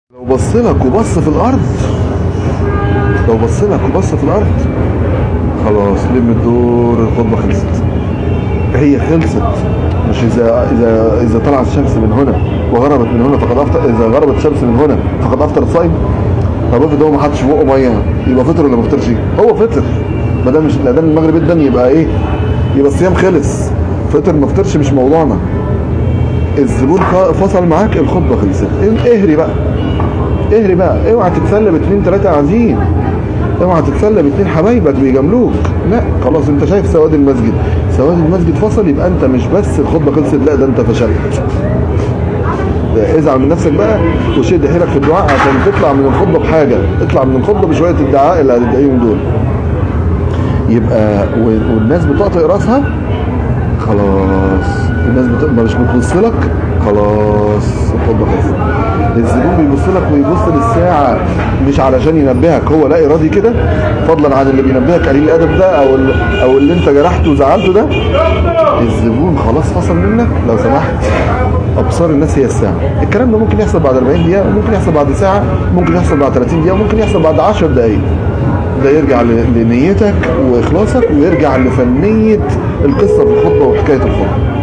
لو بص لك وبص في الارض لو بص لك وبص في الارض خلاص لم الدور الخطبه خلصت هي خلصت مش اذا اذا اذا طلعت الشمس من هنا وغربت من هنا فقد افطر اذا غربت الشمس من هنا فقد افطر الصائم طب افرض هو ما حطش في بقه ميه يبقى فطر ولا ما فطرش هو فطر ما دام مش لا دام المغرب ادن يبقى ايه يبقى الصيام خلص فطر ما فطرش مش موضوعنا الزبون فصل معاك الخطبه خلصت اهري بقى اهري بقى اوعى تتسلى باتنين تلاته قاعدين اوعى تتسلى باتنين حبايبك بيجاملوك لا خلاص انت شايف سواد المسجد سواد المسجد فصل يبقى انت مش بس الخطبه خلصت لا ده انت فشلت ده ازعل من نفسك بقى وشد حيلك في الدعاء عشان تطلع من الخطبه بحاجه اطلع من الخطبه بشويه الدعاء اللي هتدعيهم دول يبقى والناس بتعطي راسها خلاص الناس بتبقى مش بتبص لك خلاص الخطبه خلصت الزبون بيبص لك ويبص للساعه مش علشان ينبهك هو لا ارادي كده فضلا عن اللي بينبهك قليل الادب ده او او اللي انت جرحته وزعلته ده الزبون خلاص فصل منك لو سمحت ابصار الناس هي الساعه الكلام ده ممكن يحصل بعد 40 دقيقه ممكن يحصل بعد ساعه ممكن يحصل بعد 30 دقيقه ممكن يحصل بعد 10 دقائق ده يرجع لنيتك واخلاصك ويرجع لفنيه القصه في الخطبه وحكايه الخطبه